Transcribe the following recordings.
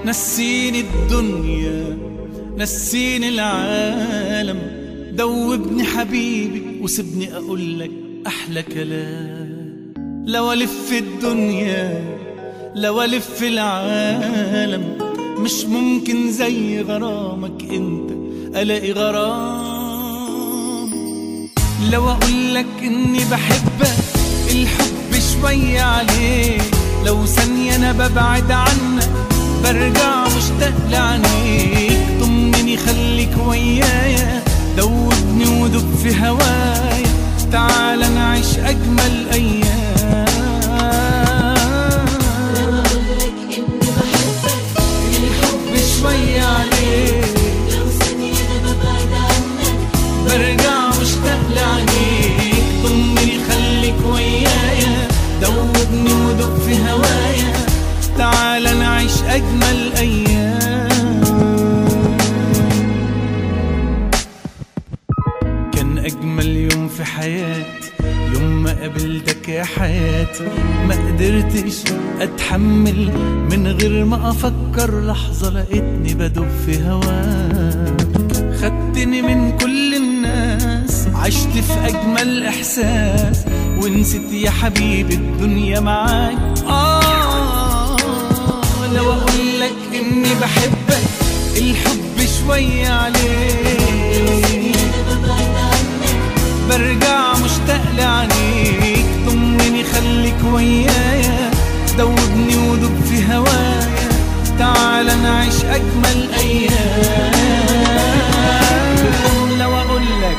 نسيني الدنيا نسيني العالم دوبني حبيبي وسيبني اقولك احلى كلام لو الف الدنيا لو الف العالم مش ممكن زي غرامك انت الاقي غرام لو اقولك اني بحبك الحب شوية عليك لو ثانية انا ببعد عنك برجع مشتاق لعينيك طمني خليك ويايا دوبني ودب في هوايا تعال نعيش اجمل ايام بقولك إني بحبك الحب شوية عليك لو ثانية أنا ببعد عنك برجع مشتاق لعينيك ضمني خليك ويايا دوبني ودق في هوايا تعال نعيش اجمل ايام كان اجمل يوم في حياتي يوم ما قابلتك يا حياتي ما قدرتش اتحمل من غير ما افكر لحظه لقيتني بدب في هواك خدتني من كل الناس عشت في اجمل احساس ونسيت يا حبيبي الدنيا معاك آه لو اقول لك اني بحبك الحب شوية عليك أنا ببعد عنك برجع مشتاق لعينيك طمني خليك ويايا دوبني ودب في هوايا تعال نعيش اجمل ايام لو اقول لك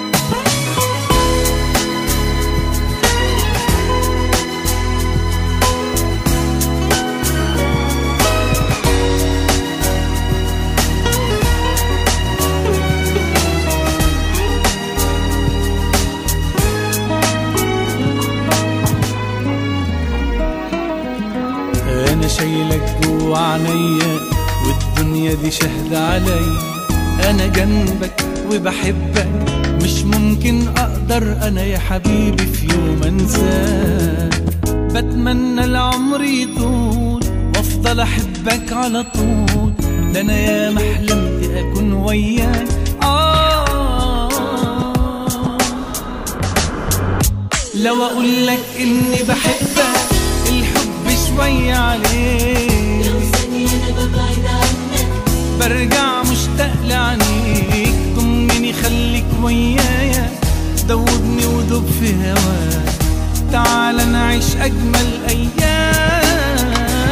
انا شايلك جوا عينيا والدنيا دي شهدة عليا انا جنبك وبحبك مش ممكن اقدر انا يا حبيبي في يوم انساك بتمنى العمر يطول وافضل احبك على طول ده انا يا ما حلمت اكون وياك آه لو اقول لك اني بحبك الحب شوية عليك لو ثانية أنا ببعد عنك برجع مشتاق لعينيك ضمني خليك ويايا دوبني ودب في هواك تعال نعيش اجمل ايام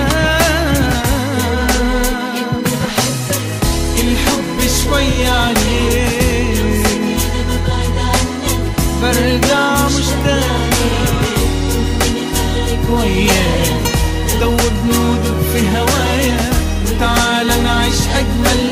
إني بحبك الحب شوية عليك أنا ببعد عنك برجع مشتاق طمني خليك وياك دوبني ودب في هوايا تعال نعيش اجمل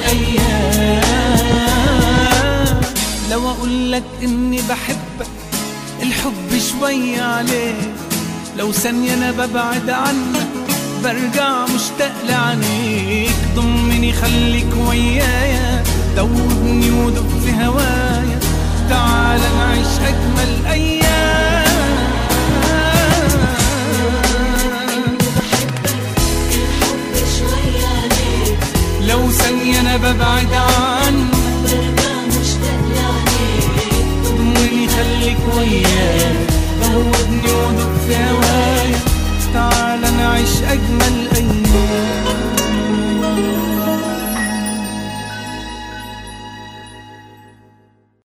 ايام لو اقول لك اني بحبك الحب شوية عليك لو ثانية انا ببعد عنك برجع مشتاق لعينيك ضمني خليك ويايا دوبني ودب في هوايا تعال نعيش اجمل ايام الحب شوية عليك لو ثانية أنا ببعد عنك برجع مشتاق لعينيك ضمني خليك وياك دوبني ودق في هوايا تعال نعيش أجمل